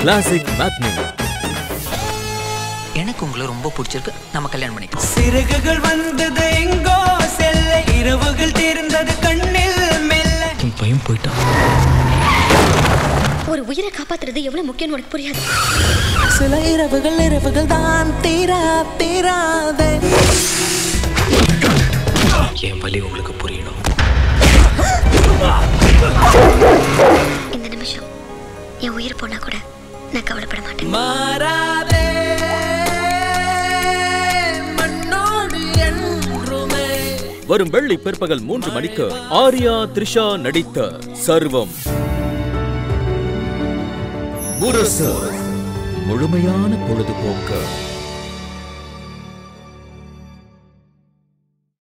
classic மேத்னி எனக்கு உங்களை ரொம்ப பிடிச்சிருக்கு நம்ம கல்யாணம் பண்ணிக்கலாம் சிறகுகள் வந்தது எங்கோ செல்ல இரவுகள் தீர்ந்தது கண்ணில் மெல்ல என் பையன் போயிட்டான் ஒரு உயிரை காப்பாத்துறது எவ்வளவு முக்கியம் உனக்கு புரியாது சில இரவுகள் இரவுகள் தான் தீரா தீராதே என் வலி உங்களுக்கு புரியணும் இந்த நிமிஷம் என் உயிர் போனா கூட நான் கவலைப்பட மாட்டேன் மாறாதே மண்ணோடு என்றுமே வரும் வெள்ளி பிற்பகல் மூன்று மணிக்கு ஆர்யா த்ரிஷா நடித்த சர்வம் முரசு முழுமையான பொழுதுபோக்கு